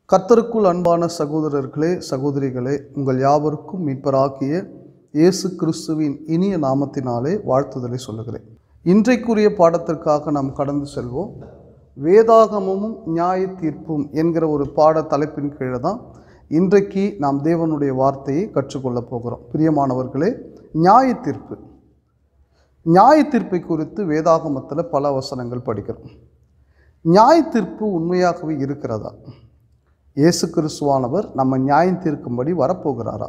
கர்த்தருக்குள் அன்பான சகோதரர்களே சகோதரிகளே உங்கள் யாவருக்கும் மீட்பராகிய இயேசு கிறிஸ்துவின் இனிய நாமத்தினாலே வாழ்த்துதலை சொல்லுகிறேன் இன்றைக்குரிய பாடத்திற்காக நாம் கடந்து செல்வோம் வேதாகமமும் நியாய தீர்ப்பும் என்கிற ஒரு பாட தலைப்பின் கீழே தான் இன்றைக்கு நாம் தேவனுடைய வார்த்தையை கற்றுக்கொள்ளப் போகிறோம் பிரியமானவர்களே நியாய தீர்ப்பு நியாய தீர்ப்பை குறித்து வேதாகமத்தில் பல வசனங்கள் படிக்கிறோம் நியாய தீர்ப்பு உண்மையாகவே இருக்கிறதா இயேசு கிறிஸ்துவானவர் நம்ம நியாயம் தீர்க்கும்படி வரப்போகிறாரா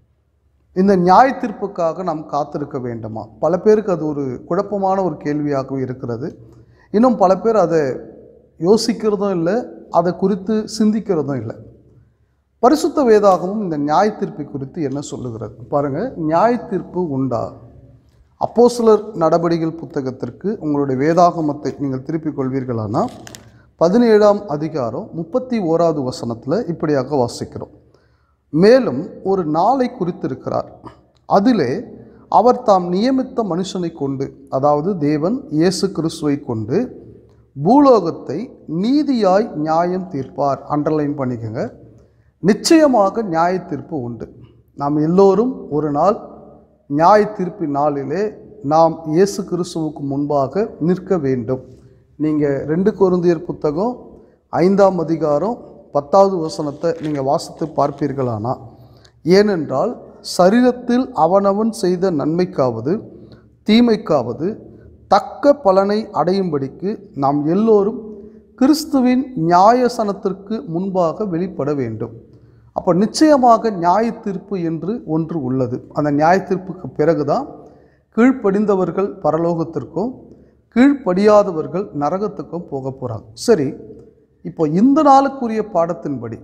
இந்த நியாய தீர்ப்புக்காக நாம் காத்திருக்க வேண்டுமா பல பேருக்கு அது ஒரு குழப்பமான ஒரு கேள்வியாகவே இருக்கிறது இன்னும் பல பேர் அதை யோசிக்கிறதும் இல்லை அதை குறித்து சிந்திக்கிறதும் இல்லை பரிசுத்த வேதாகமும் இந்த நியாய தீர்ப்பை குறித்து என்ன சொல்லுகிறது பாருங்கள் நியாய தீர்ப்பு உண்டா அப்போஸ்தலர் நடபடிகள் புத்தகத்திற்கு உங்களுடைய வேதாகமத்தை நீங்கள் திருப்பிக் கொள்வீர்களானா பதினேழாம் அதிகாரம் முப்பத்தி ஓராவது வசனத்தில் இப்படியாக வாசிக்கிறோம் மேலும் ஒரு நாளை குறித்திருக்கிறார் அதிலே அவர் தாம் நியமித்த மனுஷனை கொண்டு அதாவது தேவன் இயேசு கிறிஸ்துவை கொண்டு பூலோகத்தை நீதியாய் நியாயம் தீர்ப்பார் அண்டர்லைன் பண்ணிக்கங்க நிச்சயமாக நியாய தீர்ப்பு உண்டு நாம் எல்லோரும் ஒரு நாள் நியாய தீர்ப்பின் நாளிலே நாம் இயேசு கிறிஸ்துவுக்கு முன்பாக நிற்க வேண்டும் நீங்கள் ரெண்டு கொருந்தியர் புத்தகம் ஐந்தாம் அதிகாரம் பத்தாவது வசனத்தை நீங்கள் வாசித்து பார்ப்பீர்களானா ஏனென்றால் சரீரத்தில் அவனவன் செய்த நன்மைக்காவது தீமைக்காவது தக்க பலனை அடையும்படிக்கு நாம் எல்லோரும் கிறிஸ்துவின் நியாயசனத்திற்கு முன்பாக வெளிப்பட வேண்டும் அப்போ நிச்சயமாக நியாய தீர்ப்பு என்று ஒன்று உள்ளது அந்த நியாய தீர்ப்புக்கு பிறகுதான் கீழ்ப்படிந்தவர்கள் பரலோகத்திற்கும் கீழ்ப்படியாதவர்கள் நரகத்துக்கும் போக போகிறாங்க சரி இப்போ இந்த நாளுக்குரிய பாடத்தின்படி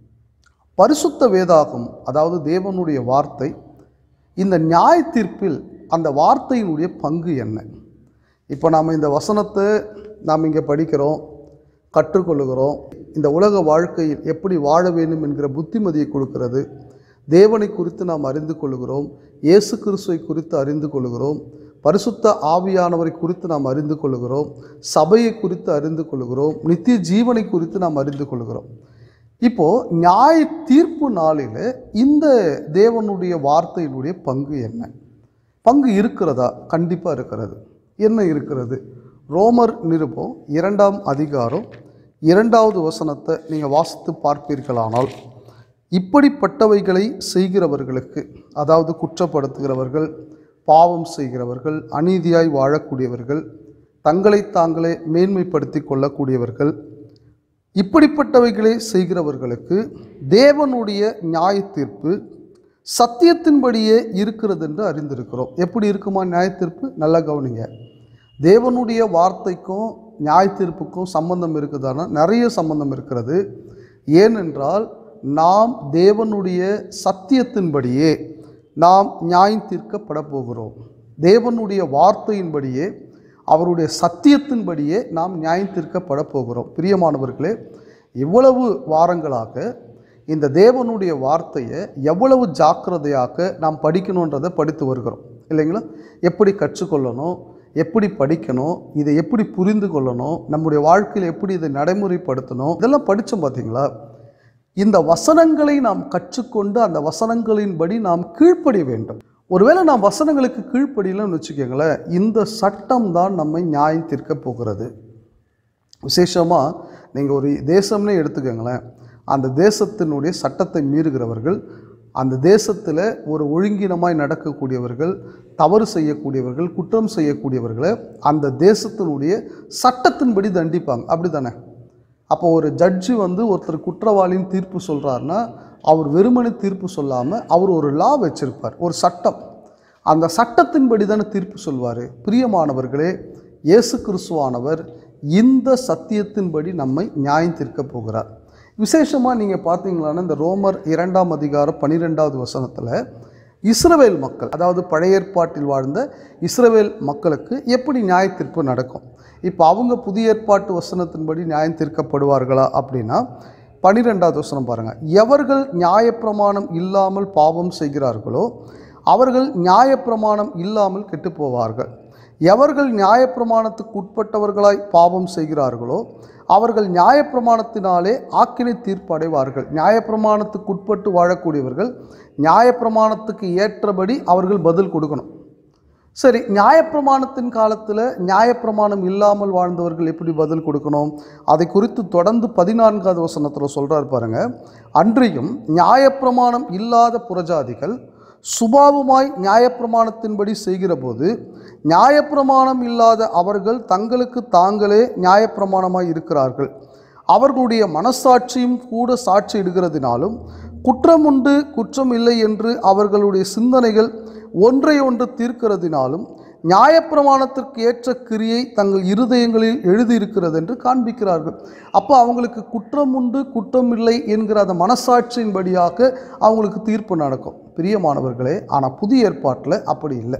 பரிசுத்த வேதாகம் அதாவது தேவனுடைய வார்த்தை இந்த நியாய தீர்ப்பில் அந்த வார்த்தையினுடைய பங்கு என்ன இப்போ நாம் இந்த வசனத்தை நாம் இங்கே படிக்கிறோம் கற்றுக்கொள்ளுகிறோம் இந்த உலக வாழ்க்கையில் எப்படி வாழ வேண்டும் என்கிற புத்திமதியை கொடுக்கிறது தேவனை குறித்து நாம் அறிந்து கொள்கிறோம் இயேசு கிறிஸ்துவை குறித்து அறிந்து கொள்கிறோம் பரிசுத்த ஆவியானவரை குறித்து நாம் அறிந்து கொள்கிறோம் சபையை குறித்து அறிந்து கொள்கிறோம் நித்திய ஜீவனை குறித்து நாம் அறிந்து கொள்கிறோம் இப்போ நியாய தீர்ப்பு நாளில் இந்த தேவனுடைய வார்த்தையினுடைய பங்கு என்ன பங்கு இருக்கிறதா கண்டிப்பாக இருக்கிறது என்ன இருக்கிறது ரோமர் நிருபம் இரண்டாம் அதிகாரம் இரண்டாவது வசனத்தை நீங்கள் வாசித்து பார்ப்பீர்களானால் இப்படிப்பட்டவைகளை செய்கிறவர்களுக்கு அதாவது குற்றப்படுத்துகிறவர்கள் பாவம் செய்கிறவர்கள் அநீதியாய் வாழக்கூடியவர்கள் தங்களை தாங்களே மேன்மைப்படுத்தி கொள்ளக்கூடியவர்கள் இப்படிப்பட்டவைகளை செய்கிறவர்களுக்கு தேவனுடைய நியாய தீர்ப்பு சத்தியத்தின்படியே இருக்கிறது என்று அறிந்திருக்கிறோம் எப்படி இருக்குமா நியாய தீர்ப்பு நல்லா கவனிங்க தேவனுடைய வார்த்தைக்கும் நியாய தீர்ப்புக்கும் சம்பந்தம் இருக்குதானா நிறைய சம்பந்தம் இருக்கிறது ஏனென்றால் நாம் தேவனுடைய சத்தியத்தின்படியே நாம் நியாயம் தீர்க்கப்பட போகிறோம் தேவனுடைய வார்த்தையின்படியே அவருடைய சத்தியத்தின்படியே நாம் நியாயம் தீர்க்கப்பட போகிறோம் பிரியமானவர்களே இவ்வளவு வாரங்களாக இந்த தேவனுடைய வார்த்தையை எவ்வளவு ஜாக்கிரதையாக நாம் படிக்கணுன்றதை படித்து வருகிறோம் இல்லைங்களா எப்படி கற்றுக்கொள்ளணும் எப்படி படிக்கணும் இதை எப்படி புரிந்து கொள்ளணும் நம்முடைய வாழ்க்கையில் எப்படி இதை நடைமுறைப்படுத்தணும் இதெல்லாம் படித்தோம் பார்த்தீங்களா இந்த வசனங்களை நாம் கற்றுக்கொண்டு அந்த வசனங்களின்படி நாம் கீழ்ப்படிய வேண்டும் ஒருவேளை நாம் வசனங்களுக்கு கீழ்ப்படியலன்னு வச்சுக்கோங்களேன் இந்த சட்டம் தான் நம்மை நியாயம் தீர்க்க போகிறது விசேஷமாக நீங்கள் ஒரு தேசம்னே எடுத்துக்கோங்களேன் அந்த தேசத்தினுடைய சட்டத்தை மீறுகிறவர்கள் அந்த தேசத்தில் ஒரு ஒழுங்கினமாய் நடக்கக்கூடியவர்கள் தவறு செய்யக்கூடியவர்கள் குற்றம் செய்யக்கூடியவர்களை அந்த தேசத்தினுடைய சட்டத்தின்படி தண்டிப்பாங்க அப்படி தானே அப்போ ஒரு ஜட்ஜு வந்து ஒருத்தர் குற்றவாளின்னு தீர்ப்பு சொல்கிறாருன்னா அவர் வெறுமனே தீர்ப்பு சொல்லாமல் அவர் ஒரு லா வச்சிருப்பார் ஒரு சட்டம் அந்த சட்டத்தின்படி தானே தீர்ப்பு சொல்வார் பிரியமானவர்களே இயேசு கிறிஸ்துவானவர் இந்த சத்தியத்தின்படி நம்மை நியாயம் தீர்க்க போகிறார் விசேஷமாக நீங்கள் பார்த்தீங்களான்னா இந்த ரோமர் இரண்டாம் அதிகாரம் பன்னிரெண்டாவது வசனத்தில் இஸ்ரவேல் மக்கள் அதாவது பழைய ஏற்பாட்டில் வாழ்ந்த இஸ்ரவேல் மக்களுக்கு எப்படி நியாய தீர்ப்பு நடக்கும் இப்போ அவங்க புதிய ஏற்பாட்டு வசனத்தின்படி நியாயம் தீர்க்கப்படுவார்களா அப்படின்னா பன்னிரெண்டாவது வசனம் பாருங்கள் எவர்கள் நியாயப்பிரமாணம் இல்லாமல் பாவம் செய்கிறார்களோ அவர்கள் நியாயப்பிரமாணம் இல்லாமல் கெட்டு போவார்கள் எவர்கள் நியாயப்பிரமாணத்துக்கு உட்பட்டவர்களாய் பாவம் செய்கிறார்களோ அவர்கள் நியாயப்பிரமாணத்தினாலே ஆக்கினை தீர்ப்பு அடைவார்கள் நியாயப்பிரமாணத்துக்கு உட்பட்டு வாழக்கூடியவர்கள் நியாயப்பிரமாணத்துக்கு ஏற்றபடி அவர்கள் பதில் கொடுக்கணும் சரி நியாயப்பிரமாணத்தின் காலத்தில் நியாயப்பிரமாணம் இல்லாமல் வாழ்ந்தவர்கள் எப்படி பதில் கொடுக்கணும் அதை குறித்து தொடர்ந்து பதினான்காவது வசனத்தில் சொல்கிறார் பாருங்க அன்றியும் நியாயப்பிரமாணம் இல்லாத புறஜாதிகள் சுபாவமாய் நியாயப்பிரமாணத்தின்படி செய்கிறபோது நியாயப்பிரமாணம் இல்லாத அவர்கள் தங்களுக்கு தாங்களே நியாயப்பிரமாணமாய் இருக்கிறார்கள் அவர்களுடைய மனசாட்சியும் கூட சாட்சி இடுகிறதினாலும் குற்றம் உண்டு குற்றம் இல்லை என்று அவர்களுடைய சிந்தனைகள் ஒன்றை ஒன்று தீர்க்கிறதினாலும் நியாயப்பிரமாணத்திற்கு ஏற்ற கிரியை தங்கள் இருதயங்களில் எழுதியிருக்கிறது என்று காண்பிக்கிறார்கள் அப்போ அவங்களுக்கு குற்றம் உண்டு குற்றம் இல்லை என்கிற அந்த மனசாட்சியின்படியாக அவங்களுக்கு தீர்ப்பு நடக்கும் பிரியமானவர்களே ஆனால் புதிய ஏற்பாட்டில் அப்படி இல்லை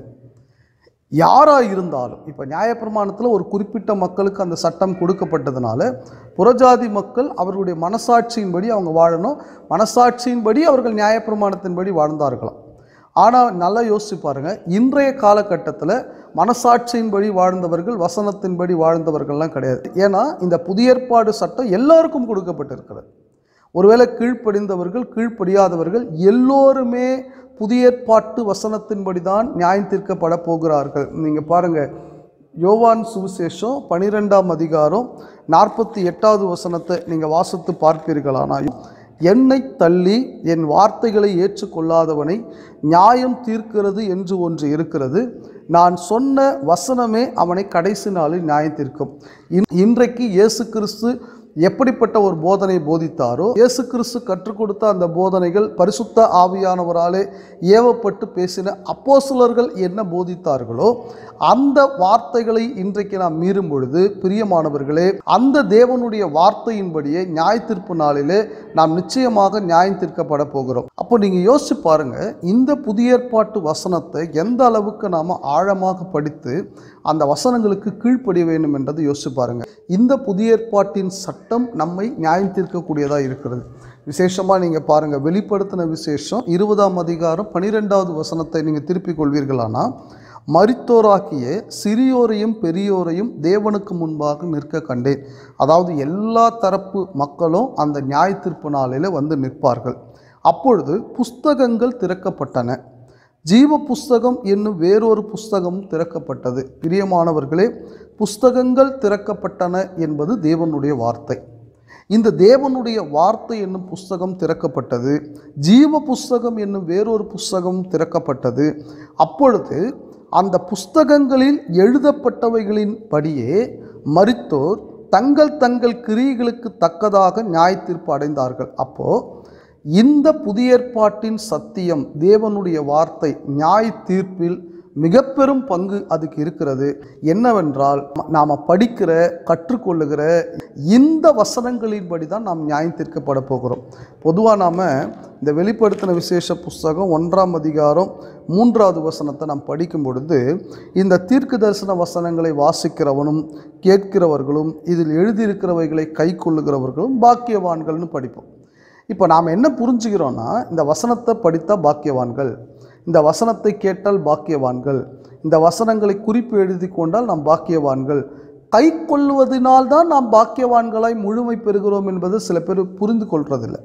யாராக இருந்தாலும் இப்போ நியாயப்பிரமாணத்தில் ஒரு குறிப்பிட்ட மக்களுக்கு அந்த சட்டம் கொடுக்கப்பட்டதுனால புறஜாதி மக்கள் அவர்களுடைய மனசாட்சியின்படி அவங்க வாழணும் மனசாட்சியின்படி அவர்கள் நியாயப்பிரமாணத்தின்படி வாழ்ந்தார்களாம் ஆனால் நல்லா யோசிச்சு பாருங்க இன்றைய காலகட்டத்தில் மனசாட்சியின்படி வாழ்ந்தவர்கள் வசனத்தின்படி வாழ்ந்தவர்கள்லாம் கிடையாது ஏன்னா இந்த புதிய ஏற்பாடு சட்டம் எல்லாருக்கும் கொடுக்கப்பட்டிருக்கிறது ஒருவேளை கீழ்ப்படிந்தவர்கள் கீழ்ப்படியாதவர்கள் எல்லோருமே புதிய ஏற்பாட்டு வசனத்தின்படி தான் நியாயம் தீர்க்கப்பட போகிறார்கள் நீங்கள் பாருங்கள் யோவான் சுவிசேஷம் பனிரெண்டாம் அதிகாரம் நாற்பத்தி எட்டாவது வசனத்தை நீங்கள் வாசித்து பார்ப்பீர்களானால் என்னை தள்ளி என் வார்த்தைகளை ஏற்றுக்கொள்ளாதவனை நியாயம் தீர்க்கிறது என்று ஒன்று இருக்கிறது நான் சொன்ன வசனமே அவனை கடைசி நாளில் நியாயம் தீர்க்கும் இன்- இன்றைக்கு இயேசு கிறிஸ்து எப்படிப்பட்ட ஒரு போதனை போதித்தாரோ இயேசு கிறிஸ்து கற்றுக் கொடுத்த அந்த போதனைகள் பரிசுத்த ஆவியானவராலே ஏவப்பட்டு பேசின அப்போஸ்தலர்கள் என்ன போதித்தார்களோ அந்த வார்த்தைகளை இன்றைக்கு நாம் மீறும் பொழுது பிரியமானவர்களே அந்த தேவனுடைய வார்த்தையின்படியே நியாய தீர்ப்பு நாளிலே நாம் நிச்சயமாக நியாயம் தீர்க்கப்பட போகிறோம் அப்போ நீங்கள் யோசிச்சு பாருங்க இந்த புதிய ஏற்பாட்டு வசனத்தை எந்த அளவுக்கு நாம் ஆழமாக படித்து அந்த வசனங்களுக்கு கீழ்ப்படிய வேண்டும் என்றதை யோசிச்சு பாருங்க இந்த புதிய ஏற்பாட்டின் சட்டம் நம்மை நியாயம் தீர்க்கக்கூடியதாக இருக்கிறது விசேஷமாக நீங்கள் பாருங்கள் வெளிப்படுத்தின விசேஷம் இருபதாம் அதிகாரம் பனிரெண்டாவது வசனத்தை நீங்கள் திருப்பிக் கொள்வீர்களானா மரித்தோராக்கிய சிறியோரையும் பெரியோரையும் தேவனுக்கு முன்பாக நிற்க கண்டேன் அதாவது எல்லா தரப்பு மக்களும் அந்த நியாய தீர்ப்பு நாளில் வந்து நிற்பார்கள் அப்பொழுது புஸ்தகங்கள் திறக்கப்பட்டன ஜீவ புஸ்தகம் என்னும் வேறொரு புஸ்தகம் திறக்கப்பட்டது பிரியமானவர்களே புஸ்தகங்கள் திறக்கப்பட்டன என்பது தேவனுடைய வார்த்தை இந்த தேவனுடைய வார்த்தை என்னும் புஸ்தகம் திறக்கப்பட்டது ஜீவ புஸ்தகம் என்னும் வேறொரு புஸ்தகம் திறக்கப்பட்டது அப்பொழுது அந்த புஸ்தகங்களில் எழுதப்பட்டவைகளின் படியே மரித்தோர் தங்கள் தங்கள் கிரியைகளுக்கு தக்கதாக நியாய தீர்ப்பு அடைந்தார்கள் அப்போ இந்த புதிய ஏற்பாட்டின் சத்தியம் தேவனுடைய வார்த்தை நியாய தீர்ப்பில் மிக பெரும் பங்கு அதுக்கு இருக்கிறது என்னவென்றால் நாம் படிக்கிற கற்றுக்கொள்ளுகிற இந்த வசனங்களின்படி தான் நாம் நியாயம் தீர்க்கப்பட போகிறோம் பொதுவாக நாம் இந்த வெளிப்படுத்தின விசேஷ புஸ்தகம் ஒன்றாம் அதிகாரம் மூன்றாவது வசனத்தை நாம் படிக்கும் பொழுது இந்த தீர்க்க தரிசன வசனங்களை வாசிக்கிறவனும் கேட்கிறவர்களும் இதில் எழுதியிருக்கிறவைகளை கை கொள்ளுகிறவர்களும் பாக்கியவான்கள்னு படிப்போம் இப்போ நாம் என்ன புரிஞ்சுக்கிறோன்னா இந்த வசனத்தை படித்தா பாக்கியவான்கள் இந்த வசனத்தை கேட்டால் பாக்கியவான்கள் இந்த வசனங்களை குறிப்பு எழுதி கொண்டால் நாம் பாக்கியவான்கள் கை கொள்வதனால் தான் நாம் பாக்கியவான்களாய் முழுமை பெறுகிறோம் என்பது சில பேர் புரிந்து கொள்றதில்லை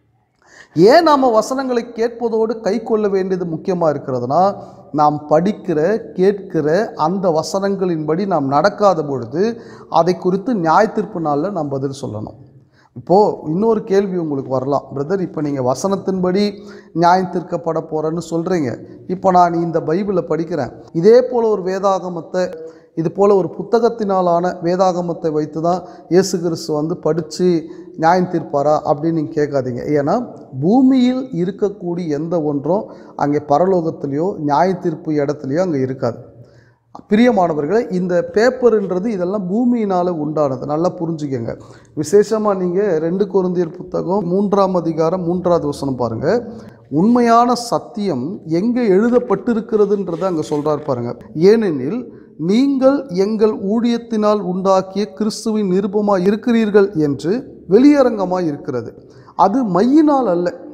ஏன் நாம் வசனங்களை கேட்பதோடு கை கொள்ள வேண்டியது முக்கியமாக இருக்கிறதுனா நாம் படிக்கிற கேட்கிற அந்த வசனங்களின்படி நாம் நடக்காத பொழுது அதை குறித்து நியாய தீர்ப்பு நாளில் நாம் பதில் சொல்லணும் இப்போது இன்னொரு கேள்வி உங்களுக்கு வரலாம் பிரதர் இப்போ நீங்கள் வசனத்தின்படி நியாயம் தீர்க்கப்பட போகிறேன்னு சொல்கிறீங்க இப்போ நான் இந்த பைபிளை படிக்கிறேன் இதே போல் ஒரு வேதாகமத்தை இது போல் ஒரு புத்தகத்தினாலான வேதாகமத்தை வைத்து தான் இயேசு கிறிஸ்து வந்து படித்து நியாயம் தீர்ப்பாரா அப்படின்னு நீங்கள் கேட்காதீங்க ஏன்னா பூமியில் இருக்கக்கூடிய எந்த ஒன்றும் அங்கே பரலோகத்திலேயோ நியாய தீர்ப்பு இடத்துலையோ அங்கே இருக்காது பிரியமானவர்களே இந்த பேப்பர்ன்றது இதெல்லாம் பூமியினால் உண்டானது நல்லா புரிஞ்சுக்கங்க விசேஷமாக நீங்கள் ரெண்டு கொரிந்தியர் புத்தகம் மூன்றாம் அதிகாரம் மூன்றாவது வசனம் பாருங்கள் உண்மையான சத்தியம் எங்கே எழுதப்பட்டிருக்கிறதுன்றதை அங்கே சொல்கிறார் பாருங்க ஏனெனில் நீங்கள் எங்கள் ஊழியத்தினால் உண்டாக்கிய கிறிஸ்துவின் நிருபமாக இருக்கிறீர்கள் என்று வெளியரங்கமாக இருக்கிறது அது மையினால் அல்ல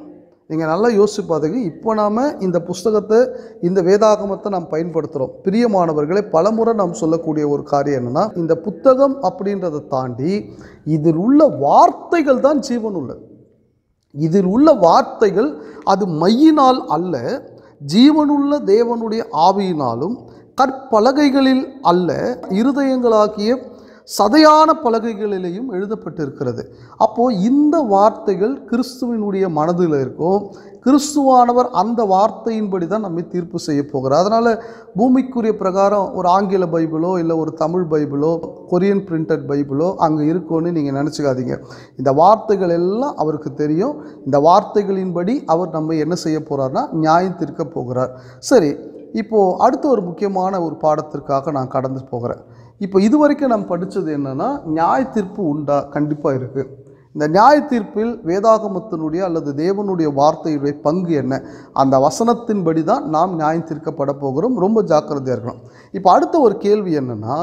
நீங்கள் நல்லா யோசிச்சு பார்த்துங்க இப்போ நாம் இந்த புஸ்தகத்தை இந்த வேதாகமத்தை நாம் பயன்படுத்துகிறோம் பிரியமானவர்களை பலமுறை நாம் சொல்லக்கூடிய ஒரு காரியம் என்னென்னா இந்த புத்தகம் அப்படின்றத தாண்டி இதில் உள்ள வார்த்தைகள் தான் ஜீவன் உள்ளது இதில் உள்ள வார்த்தைகள் அது மையினால் அல்ல ஜீவனுள்ள தேவனுடைய ஆவியினாலும் கற்பலகைகளில் அல்ல இருதயங்களாகிய சதையான பலகைகளிலேயும் எழுதப்பட்டிருக்கிறது அப்போது இந்த வார்த்தைகள் கிறிஸ்துவினுடைய மனதில் இருக்கும் கிறிஸ்துவானவர் அந்த வார்த்தையின்படி தான் நம்மை தீர்ப்பு செய்ய போகிறார் அதனால் பூமிக்குரிய பிரகாரம் ஒரு ஆங்கில பைபிளோ இல்லை ஒரு தமிழ் பைபிளோ கொரியன் பிரிண்டட் பைபிளோ அங்கே இருக்கும்னு நீங்கள் நினச்சிக்காதீங்க இந்த வார்த்தைகள் எல்லாம் அவருக்கு தெரியும் இந்த வார்த்தைகளின்படி அவர் நம்ம என்ன செய்ய போகிறார்னா நியாயம் தீர்க்க போகிறார் சரி இப்போது அடுத்த ஒரு முக்கியமான ஒரு பாடத்திற்காக நான் கடந்து போகிறேன் இப்போ இதுவரைக்கும் நாம் படித்தது என்னென்னா நியாய தீர்ப்பு உண்டா கண்டிப்பாக இருக்குது இந்த நியாய தீர்ப்பில் வேதாகமத்தினுடைய அல்லது தேவனுடைய வார்த்தையுடைய பங்கு என்ன அந்த வசனத்தின்படி தான் நாம் நியாயம் தீர்க்கப்பட போகிறோம் ரொம்ப ஜாக்கிரதையாக இருக்கணும் இப்போ அடுத்த ஒரு கேள்வி என்னென்னா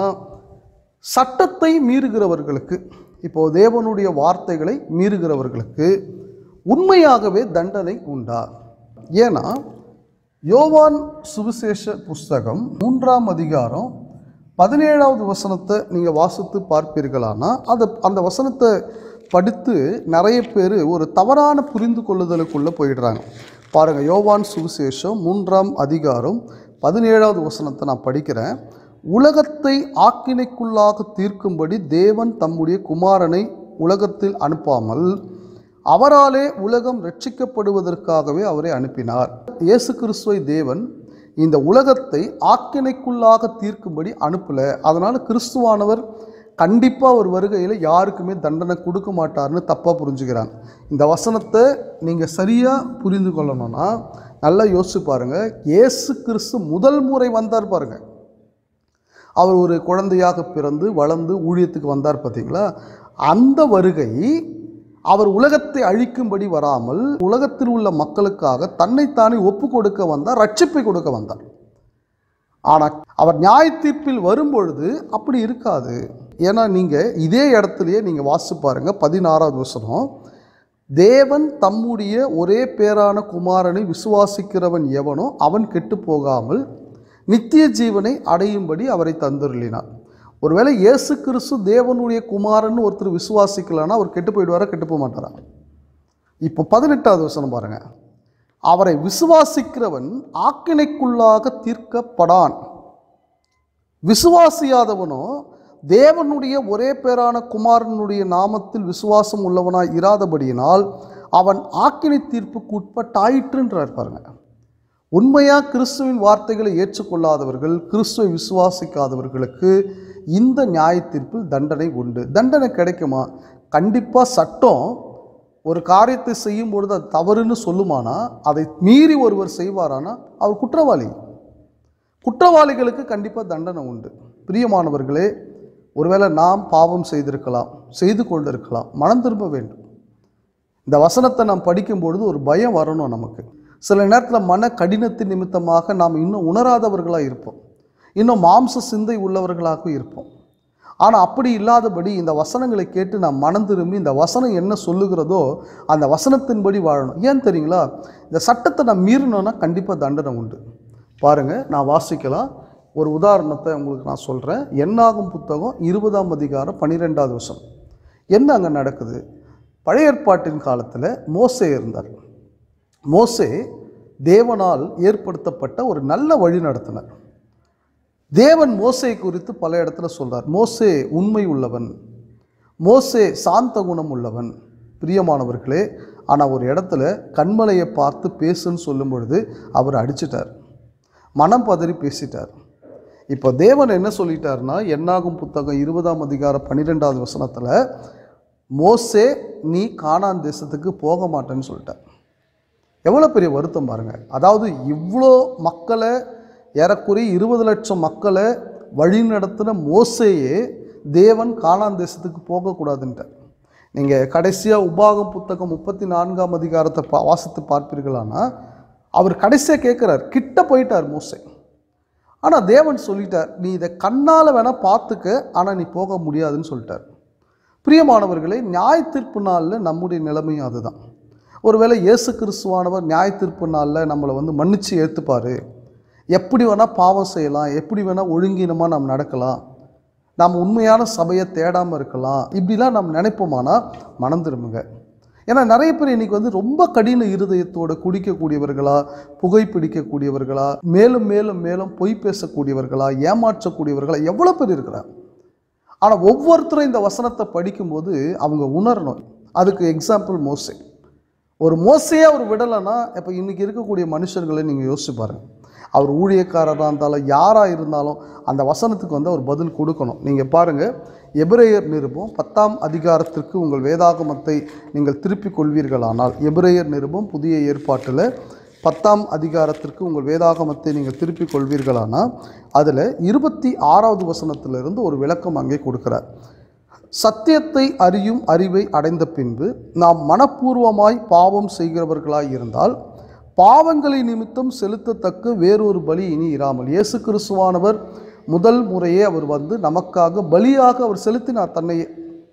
சட்டத்தை மீறுகிறவர்களுக்கு இப்போது தேவனுடைய வார்த்தைகளை மீறுகிறவர்களுக்கு உண்மையாகவே தண்டனை உண்டா ஏன்னா யோவான் சுவிசேஷ புஸ்தகம் மூன்றாம் அதிகாரம் பதினேழாவது வசனத்தை நீங்கள் வாசித்து பார்ப்பீர்களானா அது அந்த வசனத்தை படித்து நிறைய பேர் ஒரு தவறான புரிந்து கொள்ளுதலுக்குள்ளே போயிடுறாங்க பாருங்கள் யோவான் சுவிசேஷம் மூன்றாம் அதிகாரம் பதினேழாவது வசனத்தை நான் படிக்கிறேன் உலகத்தை ஆக்கினைக்குள்ளாக தீர்க்கும்படி தேவன் தம்முடைய குமாரனை உலகத்தில் அனுப்பாமல் அவராலே உலகம் ரட்சிக்கப்படுவதற்காகவே அவரை அனுப்பினார் இயேசு கிறிஸ்துவை தேவன் இந்த உலகத்தை ஆக்கினைக்குள்ளாக தீர்க்கும்படி அனுப்பலை அதனால் கிறிஸ்துவானவர் கண்டிப்பாக ஒரு வருகையில் யாருக்குமே தண்டனை கொடுக்க மாட்டார்னு தப்பாக புரிஞ்சுக்கிறாங்க இந்த வசனத்தை நீங்கள் சரியாக புரிந்து கொள்ளணும்னா நல்லா யோசிச்சு பாருங்கள் இயேசு கிறிஸ்து முதல் முறை வந்தார் பாருங்கள் அவர் ஒரு குழந்தையாக பிறந்து வளர்ந்து ஊழியத்துக்கு வந்தார் பார்த்தீங்களா அந்த வருகை அவர் உலகத்தை அழிக்கும்படி வராமல் உலகத்தில் உள்ள மக்களுக்காக தன்னைத்தானே ஒப்பு கொடுக்க வந்தார் ரட்சிப்பை கொடுக்க வந்தார் ஆனால் அவர் நியாய தீர்ப்பில் வரும்பொழுது அப்படி இருக்காது ஏன்னா நீங்கள் இதே இடத்துலையே நீங்கள் வாசிச்சு பாருங்கள் பதினாறாவது வசனம் தேவன் தம்முடைய ஒரே பேரான குமாரனை விசுவாசிக்கிறவன் எவனோ அவன் கெட்டு போகாமல் நித்திய ஜீவனை அடையும்படி அவரை தந்துருளினார் ஒருவேளை இயேசு கிறிஸ்து தேவனுடைய குமாரன் ஒருத்தர் விசுவாசிக்கலன்னா அவர் கெட்டு போயிடுவாரா கெட்டு போக மாட்டாரா இப்போ பதினெட்டாவது வசனம் பாருங்க அவரை விசுவாசிக்கிறவன் ஆக்கினைக்குள்ளாக தீர்க்கப்படான் விசுவாசியாதவனோ தேவனுடைய ஒரே பேரான குமாரனுடைய நாமத்தில் விசுவாசம் உள்ளவனாய் இராதபடியினால் அவன் ஆக்கினை தீர்ப்புக்கு உட்பட்டாயிற்றுன்றார் பாருங்க உண்மையாக கிறிஸ்துவின் வார்த்தைகளை ஏற்றுக்கொள்ளாதவர்கள் கிறிஸ்துவை விசுவாசிக்காதவர்களுக்கு இந்த நியாய தீர்ப்பில் தண்டனை உண்டு தண்டனை கிடைக்குமா கண்டிப்பாக சட்டம் ஒரு காரியத்தை செய்யும் பொழுது அது தவறுன்னு சொல்லுமானா அதை மீறி ஒருவர் செய்வாரானா அவர் குற்றவாளி குற்றவாளிகளுக்கு கண்டிப்பாக தண்டனை உண்டு பிரியமானவர்களே ஒருவேளை நாம் பாவம் செய்திருக்கலாம் செய்து கொண்டிருக்கலாம் மனம் திரும்ப வேண்டும் இந்த வசனத்தை நாம் படிக்கும் பொழுது ஒரு பயம் வரணும் நமக்கு சில நேரத்தில் மன கடினத்தின் நிமித்தமாக நாம் இன்னும் உணராதவர்களாக இருப்போம் இன்னும் மாம்ச சிந்தை உள்ளவர்களாக இருப்போம் ஆனால் அப்படி இல்லாதபடி இந்த வசனங்களை கேட்டு நாம் மனம் திரும்பி இந்த வசனம் என்ன சொல்லுகிறதோ அந்த வசனத்தின்படி வாழணும் ஏன் தெரியுங்களா இந்த சட்டத்தை நான் மீறினோன்னா கண்டிப்பாக தண்டனை உண்டு பாருங்கள் நான் வாசிக்கலாம் ஒரு உதாரணத்தை உங்களுக்கு நான் சொல்கிறேன் என்னாகும் புத்தகம் இருபதாம் அதிகாரம் பன்னிரெண்டாவது வருஷம் என்ன அங்கே நடக்குது பழைய ஏற்பாட்டின் காலத்தில் மோசே இருந்தார் மோசே தேவனால் ஏற்படுத்தப்பட்ட ஒரு நல்ல வழி நடத்தினர் தேவன் மோசே குறித்து பல இடத்துல சொல்றார் மோசே உண்மை உள்ளவன் மோசே சாந்த குணம் உள்ளவன் பிரியமானவர்களே ஆனால் ஒரு இடத்துல கண்மலையை பார்த்து பேசுன்னு சொல்லும் பொழுது அவர் அடிச்சிட்டார் மனம் பதறி பேசிட்டார் இப்போ தேவன் என்ன சொல்லிட்டாருன்னா என்னாகும் புத்தகம் இருபதாம் அதிகாரம் பன்னிரெண்டாவது வசனத்தில் மோசே நீ கானான் தேசத்துக்கு போக மாட்டேன்னு சொல்லிட்டார் எவ்வளோ பெரிய வருத்தம் பாருங்கள் அதாவது இவ்வளோ மக்களை ஏறக்குறைய இருபது லட்சம் மக்களை வழிநடத்தின மோசேயே தேவன் கானான் தேசத்துக்கு போகக்கூடாதுன்ட்டார் நீங்கள் கடைசியாக உபாகம் புத்தகம் முப்பத்தி நான்காம் அதிகாரத்தை பா வாசித்து பார்ப்பீர்களானா அவர் கடைசியாக கேட்குறார் கிட்ட போயிட்டார் மோசே ஆனால் தேவன் சொல்லிட்டார் நீ இதை கண்ணால் வேணால் பார்த்துக்க ஆனால் நீ போக முடியாதுன்னு சொல்லிட்டார் பிரியமானவர்களே நியாய தீர்ப்பு நாளில் நம்முடைய நிலைமையும் அதுதான் ஒருவேளை இயேசு கிறிஸ்துவானவர் நியாய தீர்ப்பு நாளில் நம்மளை வந்து மன்னிச்சு ஏற்றுப்பார் எப்படி வேணால் பாவம் செய்யலாம் எப்படி வேணால் ஒழுங்கீனமாக நாம் நடக்கலாம் நாம் உண்மையான சபையை தேடாமல் இருக்கலாம் இப்படிலாம் நாம் நினைப்போமானா மனம் திரும்புங்க ஏன்னா நிறைய பேர் இன்னைக்கு வந்து ரொம்ப கடின இருதயத்தோட குடிக்கக்கூடியவர்களா புகைப்பிடிக்கக்கூடியவர்களா மேலும் மேலும் மேலும் பொய் பேசக்கூடியவர்களா ஏமாற்றக்கூடியவர்களா எவ்வளோ பேர் இருக்கிறாங்க ஆனால் ஒவ்வொருத்தரும் இந்த வசனத்தை படிக்கும்போது அவங்க உணரணும் அதுக்கு எக்ஸாம்பிள் மோசே ஒரு மோசையே அவர் விடலைன்னா இப்போ இன்னைக்கு இருக்கக்கூடிய மனுஷர்களை நீங்கள் யோசிச்சு பாருங்க அவர் ஊழியக்காரராக இருந்தாலும் யாராக இருந்தாலும் அந்த வசனத்துக்கு வந்து அவர் பதில் கொடுக்கணும் நீங்கள் பாருங்கள் எபிரேயர் நிருபம் பத்தாம் அதிகாரத்திற்கு உங்கள் வேதாகமத்தை நீங்கள் திருப்பிக் கொள்வீர்களானால் எபிரேயர் நிருபம் புதிய ஏற்பாட்டில் பத்தாம் அதிகாரத்திற்கு உங்கள் வேதாகமத்தை நீங்கள் திருப்பிக் கொள்வீர்களானால் அதில் இருபத்தி ஆறாவது வசனத்திலிருந்து ஒரு விளக்கம் அங்கே கொடுக்கிறார் சத்தியத்தை அறியும் அறிவை அடைந்த பின்பு நாம் மனப்பூர்வமாய் பாவம் செய்கிறவர்களாய் இருந்தால் பாவங்களை நிமித்தம் செலுத்தத்தக்க வேறொரு பலி இனி இராமல் இயேசு கிறிஸ்துவானவர் முதல் முறையே அவர் வந்து நமக்காக பலியாக அவர் செலுத்தினார் தன்னையே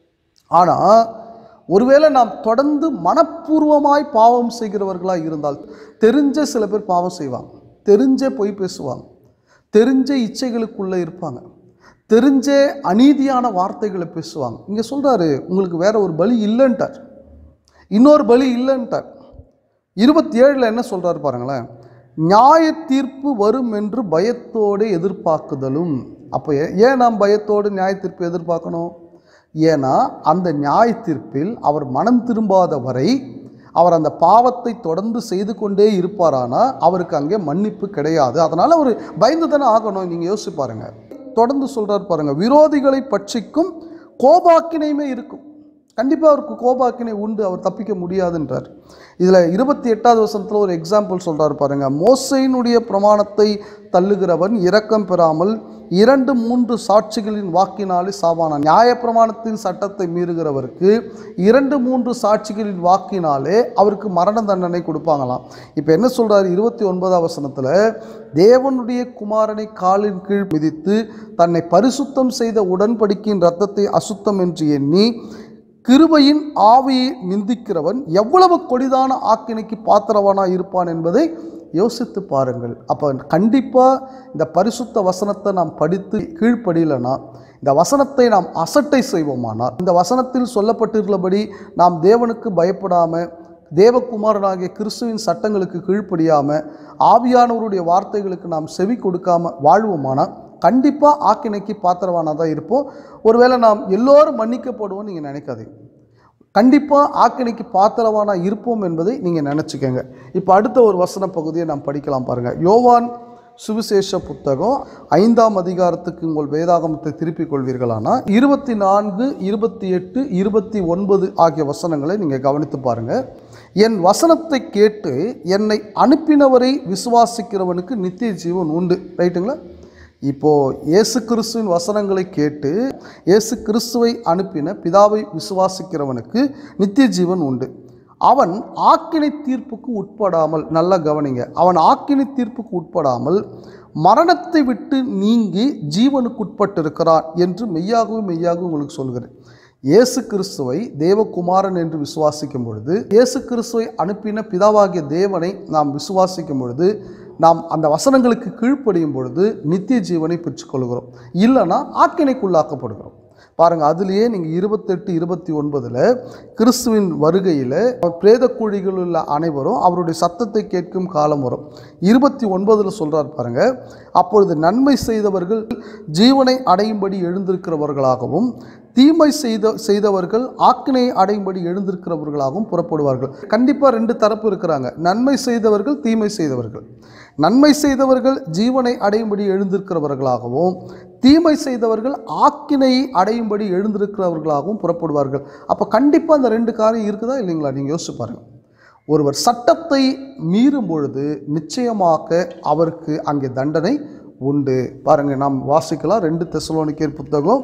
ஆனால் ஒருவேளை நாம் தொடர்ந்து மனப்பூர்வமாய் பாவம் செய்கிறவர்களாக இருந்தால் தெரிஞ்ச சில பேர் பாவம் செய்வாங்க தெரிஞ்சே பொய் பேசுவாங்க தெரிஞ்ச இச்சைகளுக்குள்ளே இருப்பாங்க தெரிஞ்சே அநீதியான வார்த்தைகளை பேசுவாங்க இங்கே சொல்கிறாரு உங்களுக்கு வேற ஒரு பலி இல்லைன்ட்டார் இன்னொரு பலி இல்லைன்ட்டார் இருபத்தி ஏழில் என்ன சொல்கிறாரு பாருங்களேன் நியாய தீர்ப்பு வரும் என்று பயத்தோடு எதிர்பார்க்குதலும் அப்போ ஏ- ஏன் நாம் பயத்தோடு நியாய தீர்ப்பு எதிர்பார்க்கணும் ஏன்னா அந்த நியாய தீர்ப்பில் அவர் மனம் திரும்பாத வரை அவர் அந்த பாவத்தை தொடர்ந்து செய்து கொண்டே இருப்பாரானா அவருக்கு அங்கே மன்னிப்பு கிடையாது அதனால் அவர் பயந்து தானே ஆகணும் நீங்கள் யோசிச்சு பாருங்க தொடர்ந்து சொல்றார் பாருங்க விரோதிகளை பட்சிக்கும் கோபாக்கினையுமே இருக்கும் கண்டிப்பாக அவருக்கு கோபாக்கினை உண்டு அவர் தப்பிக்க முடியாதுன்றார் இதில் இருபத்தி எட்டாவது வசனத்தில் ஒரு எக்ஸாம்பிள் சொல்றார் பாருங்க மோசையினுடைய பிரமாணத்தை தள்ளுகிறவன் இரக்கம் பெறாமல் இரண்டு மூன்று சாட்சிகளின் வாக்கினாலே சாவானான் நியாயப்பிரமாணத்தின் சட்டத்தை மீறுகிறவருக்கு இரண்டு மூன்று சாட்சிகளின் வாக்கினாலே அவருக்கு மரண தண்டனை கொடுப்பாங்களாம் இப்போ என்ன சொல்றாரு இருபத்தி ஒன்பதாம் வசனத்தில் தேவனுடைய குமாரனை காலின் கீழ் மிதித்து தன்னை பரிசுத்தம் செய்த உடன்படிக்கையின் இரத்தத்தை அசுத்தம் என்று எண்ணி கிருபையின் ஆவியை நிந்திக்கிறவன் எவ்வளவு கொடிதான ஆக்கினைக்கு பாத்திரவானாக இருப்பான் என்பதை யோசித்து பாருங்கள் அப்போ கண்டிப்பாக இந்த பரிசுத்த வசனத்தை நாம் படித்து கீழ்ப்படியலைனா இந்த வசனத்தை நாம் அசட்டை செய்வோமானால் இந்த வசனத்தில் சொல்லப்பட்டிருக்கிறபடி நாம் தேவனுக்கு பயப்படாமல் தேவகுமாரனாகிய கிறிஸ்துவின் சட்டங்களுக்கு கீழ்ப்படியாமல் ஆவியானவருடைய வார்த்தைகளுக்கு நாம் செவி கொடுக்காம வாழ்வோமானால் கண்டிப்பாக ஆக்கினைக்கு பாத்திரவானாக தான் இருப்போம் ஒருவேளை நாம் எல்லோரும் மன்னிக்கப்படுவோம் நீங்கள் நினைக்காதீங்க கண்டிப்பாக ஆக்கினைக்கு பாத்திரவானா இருப்போம் என்பதை நீங்கள் நினச்சிக்கோங்க இப்போ அடுத்த ஒரு வசன பகுதியை நாம் படிக்கலாம் பாருங்கள் யோவான் சுவிசேஷ புத்தகம் ஐந்தாம் அதிகாரத்துக்கு உங்கள் வேதாகமத்தை திருப்பிக் கொள்வீர்களானா இருபத்தி நான்கு இருபத்தி எட்டு இருபத்தி ஒன்பது ஆகிய வசனங்களை நீங்கள் கவனித்து பாருங்கள் என் வசனத்தை கேட்டு என்னை அனுப்பினவரை விசுவாசிக்கிறவனுக்கு நித்திய ஜீவன் உண்டு ரைட்டுங்களா இப்போ இயேசு கிறிஸ்துவின் வசனங்களை கேட்டு இயேசு கிறிஸ்துவை அனுப்பின பிதாவை விசுவாசிக்கிறவனுக்கு நித்திய ஜீவன் உண்டு அவன் ஆக்கினை தீர்ப்புக்கு உட்படாமல் நல்லா கவனிங்க அவன் ஆக்கினை தீர்ப்புக்கு உட்படாமல் மரணத்தை விட்டு நீங்கி ஜீவனுக்கு உட்பட்டிருக்கிறான் என்று மெய்யாகவும் மெய்யாகவும் உங்களுக்கு சொல்கிறேன் இயேசு கிறிஸ்துவை தேவகுமாரன் என்று விசுவாசிக்கும் பொழுது இயேசு கிறிஸ்துவை அனுப்பின பிதாவாகிய தேவனை நாம் விசுவாசிக்கும் பொழுது நாம் அந்த வசனங்களுக்கு கீழ்ப்படியும் பொழுது நித்திய ஜீவனை பெற்றுக்கொள்கிறோம் இல்லைன்னா ஆக்கினைக்குள்ளாக்கப்படுகிறோம் பாருங்க அதுலேயே நீங்கள் இருபத்தெட்டு இருபத்தி ஒன்பதில் கிறிஸ்துவின் வருகையில் பிரேத குழிகளில் உள்ள அனைவரும் அவருடைய சத்தத்தை கேட்கும் காலம் வரும் இருபத்தி ஒன்பதில் சொல்கிறார் பாருங்க அப்பொழுது நன்மை செய்தவர்கள் ஜீவனை அடையும்படி எழுந்திருக்கிறவர்களாகவும் தீமை செய்த செய்தவர்கள் ஆக்கினையை அடையும்படி எழுந்திருக்கிறவர்களாகவும் புறப்படுவார்கள் கண்டிப்பாக ரெண்டு தரப்பு இருக்கிறாங்க நன்மை செய்தவர்கள் தீமை செய்தவர்கள் நன்மை செய்தவர்கள் ஜீவனை அடையும்படி எழுந்திருக்கிறவர்களாகவும் தீமை செய்தவர்கள் ஆக்கினையை அடையும்படி எழுந்திருக்கிறவர்களாகவும் புறப்படுவார்கள் அப்போ கண்டிப்பாக அந்த ரெண்டு காரியம் இருக்குதா இல்லைங்களா நீங்கள் யோசிச்சு பாருங்கள் ஒருவர் சட்டத்தை மீறும் பொழுது நிச்சயமாக அவருக்கு அங்கே தண்டனை உண்டு பாருங்க நாம் வாசிக்கலாம் ரெண்டு தெசலோனிக்கேர் புத்தகம்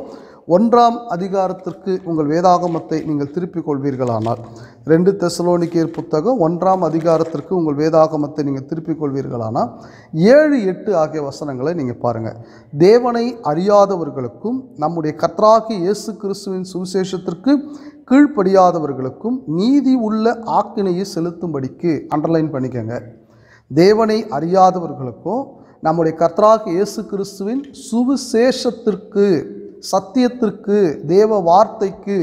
ஒன்றாம் அதிகாரத்திற்கு உங்கள் வேதாகமத்தை நீங்கள் திருப்பிக் கொள்வீர்களானால் ரெண்டு தெசலோனிக்கேர் புத்தகம் ஒன்றாம் அதிகாரத்திற்கு உங்கள் வேதாகமத்தை நீங்கள் திருப்பிக் கொள்வீர்களானால் ஏழு எட்டு ஆகிய வசனங்களை நீங்கள் பாருங்கள் தேவனை அறியாதவர்களுக்கும் நம்முடைய கர்த்தராகிய இயேசு கிறிஸ்துவின் சுவிசேஷத்திற்கு கீழ்ப்படியாதவர்களுக்கும் நீதி உள்ள ஆக்கினையை செலுத்தும்படிக்கு அண்டர்லைன் பண்ணிக்கங்க தேவனை அறியாதவர்களுக்கும் நம்முடைய கர்த்தராக இயேசு கிறிஸ்துவின் சுவிசேஷத்திற்கு சத்தியத்திற்கு தேவ வார்த்தைக்கு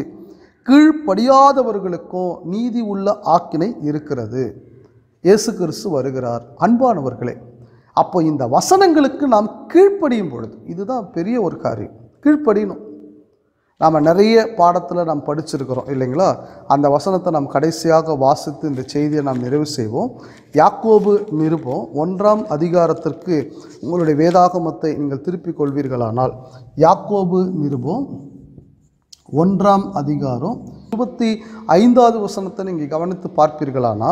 கீழ்ப்படியாதவர்களுக்கும் நீதி உள்ள ஆக்கினை இருக்கிறது இயேசு கிறிஸ்து வருகிறார் அன்பானவர்களே அப்போ இந்த வசனங்களுக்கு நாம் கீழ்ப்படியும் பொழுது இதுதான் பெரிய ஒரு காரியம் கீழ்ப்படியணும் நாம் நிறைய பாடத்தில் நாம் படிச்சிருக்கிறோம் இல்லைங்களா அந்த வசனத்தை நாம் கடைசியாக வாசித்து இந்த செய்தியை நாம் நிறைவு செய்வோம் யாக்கோபு நிருபம் ஒன்றாம் அதிகாரத்திற்கு உங்களுடைய வேதாகமத்தை நீங்கள் திருப்பிக் கொள்வீர்களானால் யாக்கோபு நிருபம் ஒன்றாம் அதிகாரம் இருபத்தி ஐந்தாவது வசனத்தை நீங்கள் கவனித்து பார்ப்பீர்களானா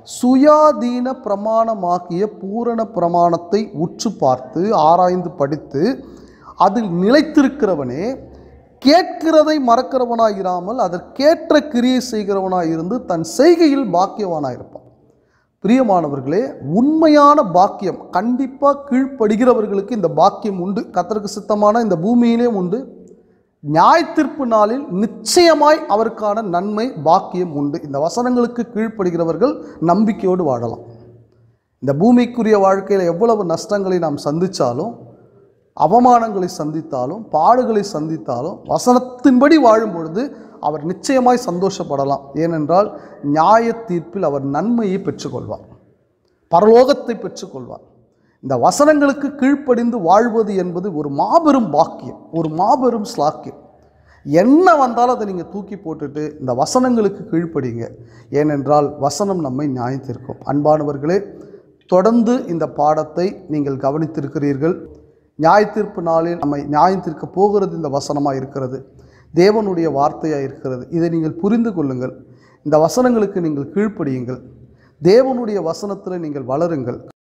சுயாதீன பிரமாணமாகிய பூரண பிரமாணத்தை உற்று பார்த்து ஆராய்ந்து படித்து அதில் நிலைத்திருக்கிறவனே கேட்கிறதை மறக்கிறவனாயிராமல் அதற்கேற்ற கிரியை செய்கிறவனாய் இருந்து தன் செய்கையில் பாக்கியவானாயிருப்பான் பிரியமானவர்களே உண்மையான பாக்கியம் கண்டிப்பாக கீழ்ப்படுகிறவர்களுக்கு இந்த பாக்கியம் உண்டு கத்தருக்கு சித்தமான இந்த பூமியிலே உண்டு நியாயத்தீர்ப்பு நாளில் நிச்சயமாய் அவருக்கான நன்மை பாக்கியம் உண்டு இந்த வசனங்களுக்கு கீழ்ப்படுகிறவர்கள் நம்பிக்கையோடு வாழலாம் இந்த பூமிக்குரிய வாழ்க்கையில் எவ்வளவு நஷ்டங்களை நாம் சந்தித்தாலும் அவமானங்களை சந்தித்தாலும் பாடுகளை சந்தித்தாலும் வசனத்தின்படி வாழும் பொழுது அவர் நிச்சயமாய் சந்தோஷப்படலாம் ஏனென்றால் நியாய தீர்ப்பில் அவர் நன்மையை பெற்றுக்கொள்வார் பரலோகத்தை பெற்றுக்கொள்வார் இந்த வசனங்களுக்கு கீழ்ப்படிந்து வாழ்வது என்பது ஒரு மாபெரும் பாக்கியம் ஒரு மாபெரும் ஸ்லாக்கியம் என்ன வந்தாலும் அதை நீங்கள் தூக்கி போட்டுட்டு இந்த வசனங்களுக்கு கீழ்ப்படிங்க ஏனென்றால் வசனம் நம்மை நியாயத்திருக்கும் அன்பானவர்களே தொடர்ந்து இந்த பாடத்தை நீங்கள் கவனித்திருக்கிறீர்கள் நியாயத்தீர்ப்பு நாளில் நம்மை நியாயத்திற்க போகிறது இந்த வசனமாக இருக்கிறது தேவனுடைய வார்த்தையாக இருக்கிறது இதை நீங்கள் புரிந்து கொள்ளுங்கள் இந்த வசனங்களுக்கு நீங்கள் கீழ்ப்படியுங்கள் தேவனுடைய வசனத்தில் நீங்கள் வளருங்கள்